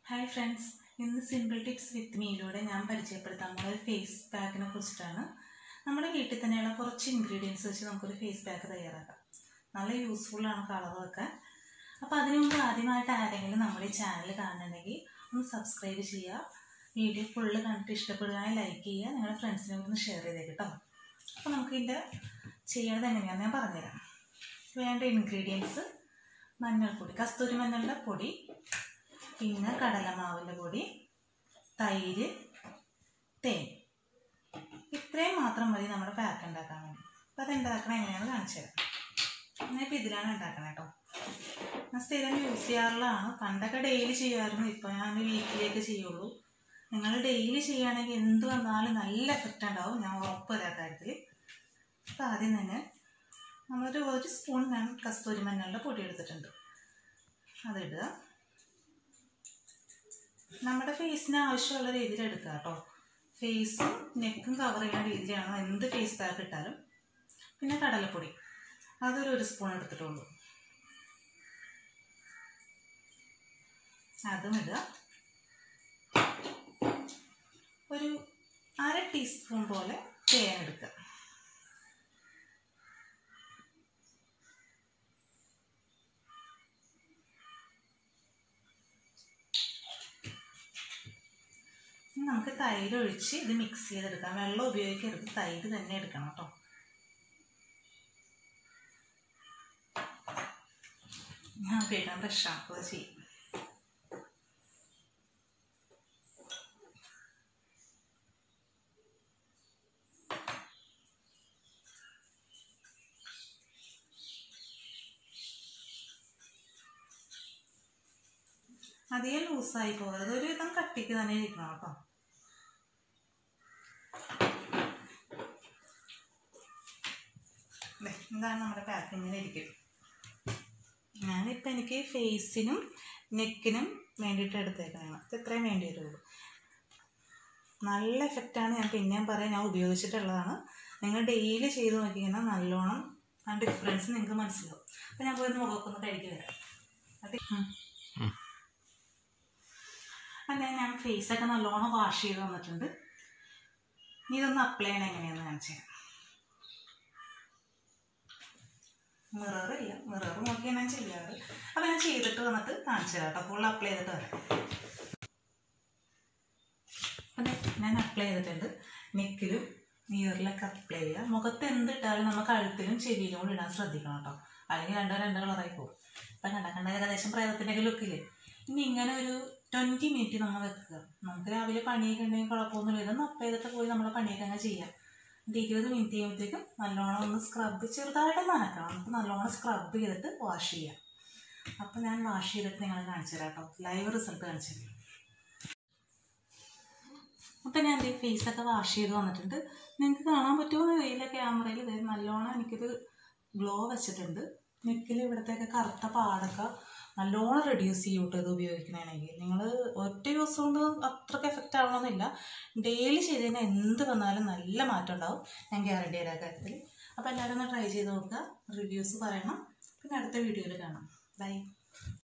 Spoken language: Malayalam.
ഹായ് ഫ്രണ്ട്സ് ഇന്ന് സിമ്പിൾ ടിപ്സ് വിത്ത് മീയിലൂടെ ഞാൻ പരിചയപ്പെടുത്താൻ പോകുന്ന ഒരു ഫേസ് പാക്കിനെ കുറിച്ചിട്ടാണ് നമ്മുടെ വീട്ടിൽ തന്നെയുള്ള കുറച്ച് ഇൻഗ്രീഡിയൻസ് വെച്ച് നമുക്കൊരു ഫേസ് പാക്ക് തയ്യാറാക്കാം നല്ല യൂസ്ഫുൾ ആണ് കളറൊക്കെ അപ്പോൾ അതിനു മുമ്പ് ആദ്യമായിട്ട് ആരെങ്കിലും നമ്മുടെ ഈ ചാനൽ കാണുന്നുണ്ടെങ്കിൽ ഒന്ന് സബ്സ്ക്രൈബ് ചെയ്യുക വീഡിയോ ഫുള്ള് കണ്ടിട്ട് ഇഷ്ടപ്പെടുകയാണെങ്കിൽ ലൈക്ക് ചെയ്യുക നിങ്ങളുടെ ഫ്രണ്ട്സിനെ ഒന്ന് ഷെയർ ചെയ്തേക്ക് കേട്ടോ അപ്പോൾ നമുക്ക് ഇതിൻ്റെ ചെയ്യേണ്ടത് എങ്ങനെയാണെന്ന് ഞാൻ പറഞ്ഞുതരാം വേണ്ട ഇൻഗ്രീഡിയൻസ് മഞ്ഞൾപ്പൊടി കസ്തൂരി മഞ്ഞളുടെ പൊടി പിന്നെ കടലമാവിൻ്റെ പൊടി തൈര് തേൻ ഇത്രയും മാത്രം മതി നമ്മുടെ പാക്ക് ഉണ്ടാക്കാൻ വേണ്ടി അപ്പം അത് ഉണ്ടാക്കണം എങ്ങനെയാണെന്ന് കാണിച്ചു തരാം ഞാനിപ്പോൾ ഇതിലാണ് ഉണ്ടാക്കണം കേട്ടോ ഞാൻ സ്ഥിരം യൂസ് ചെയ്യാറുള്ളതാണ് പണ്ടൊക്കെ ഡെയിലി ചെയ്യുമായിരുന്നു ഇപ്പോൾ ഞാൻ വീക്കിലേക്ക് ചെയ്യുള്ളൂ നിങ്ങൾ ഡെയിലി ചെയ്യുകയാണെങ്കിൽ എന്ത് വന്നാലും നല്ല എഫക്റ്റ് ഉണ്ടാവും ഞാൻ ഉറപ്പ് തരാം കാര്യത്തിൽ അപ്പോൾ ആദ്യം തന്നെ നമ്മളൊരു ഒരു സ്പൂൺ ഞാൻ കസ്തൂരി മഞ്ഞളുടെ പൊടി എടുത്തിട്ടുണ്ട് അതിടുക നമ്മുടെ ഫേസിന് ആവശ്യമുള്ള രീതിയിൽ എടുക്കുക കേട്ടോ ഫേസും നെക്കും കവർ ചെയ്യുന്ന രീതിയിലാണ് എന്ത് ഫേസ് പാക്ക് ഇട്ടാലും പിന്നെ കടലപ്പൊടി അതൊരു ഒരു സ്പൂൺ എടുത്തിട്ടുള്ളൂ അതും ഇടുക ഒരു അര ടീസ്പൂൺ പോലെ തേൻ എടുക്കുക ഇനി നമുക്ക് തൈര് ഒഴിച്ച് ഇത് മിക്സ് ചെയ്തെടുക്കാം വെള്ളം ഉപയോഗിക്കരുത് തൈര് തന്നെ എടുക്കണം കേട്ടോ ഞാൻ കേൾക്കാൻ ബ്രഷാക്കുക ചെയ്യും അധികം ലൂസായി പോകരുത് ഒരു വിധം കട്ടിക്ക് തന്നെ ഇരിക്കണം കേട്ടോ ദേ, ഇതാണ് നമ്മുടെ പാക്ക് ഇങ്ങനെ ഇരിക്കും ഞാനിപ്പോൾ എനിക്ക് ഫേസിനും നെക്കിനും വേണ്ടിയിട്ട് എടുത്തേക്കുന്നതാണ് ഇത് ഇത്രയും വേണ്ടി വരുള്ളൂ നല്ല എഫക്റ്റാണ് ഞാൻ പിന്നെയും പറയാം ഞാൻ ഉപയോഗിച്ചിട്ടുള്ളതാണ് നിങ്ങൾ ഡെയിലി ചെയ്ത് നോക്കിക്കഴിഞ്ഞാൽ നല്ലോണം ആ ഡിഫറൻസ് നിങ്ങൾക്ക് മനസ്സിലാവും അപ്പോൾ ഞാൻ പോയി മുഖമൊക്കെ ഒന്ന് കഴുകി വരാം അത് അതെ ഞാൻ ഫേസൊക്കെ നല്ലോണം വാഷ് ചെയ്ത് വന്നിട്ടുണ്ട് ഇനി ഇതൊന്ന് അപ്ലൈ ചെയ്യണം എങ്ങനെയാണെന്ന് കാണിച്ചു തരാം മിറർ ഇല്ല മിറർ നോക്കി ഞാൻ ചെയ്യാറ് അപ്പം ഞാൻ ചെയ്തിട്ട് വന്നിട്ട് കാണിച്ചു തരാം കേട്ടോ ഫുൾ അപ്ലൈ ചെയ്തിട്ട് വരാം അതെ ഞാൻ അപ്ലൈ ചെയ്തിട്ടുണ്ട് നെക്കിലും നിയറിലൊക്കെ അപ്ലൈ ചെയ്യുക മുഖത്ത് എന്തിട്ടാലും നമ്മൾ കഴുത്തിലും ചെവിയിലും കൂടി ഇടാൻ ശ്രദ്ധിക്കണം കേട്ടോ അല്ലെങ്കിൽ രണ്ടോ രണ്ടോ കളറായി പോകും ഇപ്പം കണ്ട കണ്ട ഏകദേശം പ്രേതത്തിൻ്റെ ലുക്കില്ലേ ഇനി ഇങ്ങനെ ഒരു ട്വൻറ്റി മിനിറ്റ് നമ്മൾ വെക്കുക നമുക്ക് രാവിലെ പണിയൊക്കെ ഉണ്ടെങ്കിൽ കുഴപ്പമൊന്നുമില്ല ഇതൊന്ന് അപ്പ് ചെയ്തിട്ട് പോയി നമ്മൾ പണിയൊക്കെ അങ്ങ് ചെയ്യാം എന്നിട്ട് ഇരുപത് മിനിറ്റ് ചെയ്യുമ്പോഴത്തേക്കും നല്ലോണം ഒന്ന് സ്ക്രബ് ചെറുതായിട്ട് നനക്കണം നമുക്ക് നല്ലോണം സ്ക്രബ് ചെയ്തിട്ട് വാഷ് ചെയ്യാം അപ്പം ഞാൻ വാഷ് ചെയ്തിട്ട് നിങ്ങൾ കാണിച്ചു തരാം കേട്ടോ ലൈവ് റിസൾട്ട് കാണിച്ചു തരാം അപ്പം ഞാൻ ഈ ഫേസൊക്കെ വാഷ് ചെയ്ത് വന്നിട്ടുണ്ട് നിങ്ങൾക്ക് കാണാൻ പറ്റുമോ വെയിലെ ക്യാമറയിൽ ഇത് നല്ലോണം എനിക്കൊരു ഗ്ലോ വെച്ചിട്ടുണ്ട് നെക്കിൽ ഇവിടത്തെയൊക്കെ കറുത്ത പാടൊക്കെ നല്ലോണം റെഡ്യൂസ് ചെയ്യും കേട്ടോ ഇത് ഉപയോഗിക്കണമെങ്കിൽ നിങ്ങൾ ഒറ്റ യൂസ് കൊണ്ട് അത്രയ്ക്ക് എഫക്റ്റ് ആവണമെന്നില്ല ഡെയിലി ചെയ്ത് കഴിഞ്ഞാൽ എന്ത് വന്നാലും നല്ല മാറ്റം ഉണ്ടാവും ഞാൻ ഗ്യാരണ്ടി തരാം കാര്യത്തിൽ അപ്പോൾ എല്ലാവരും ഒന്ന് ട്രൈ ചെയ്ത് നോക്കുക റിവ്യൂസ് പറയണം പിന്നെ അടുത്ത വീഡിയോയിൽ കാണാം ബൈ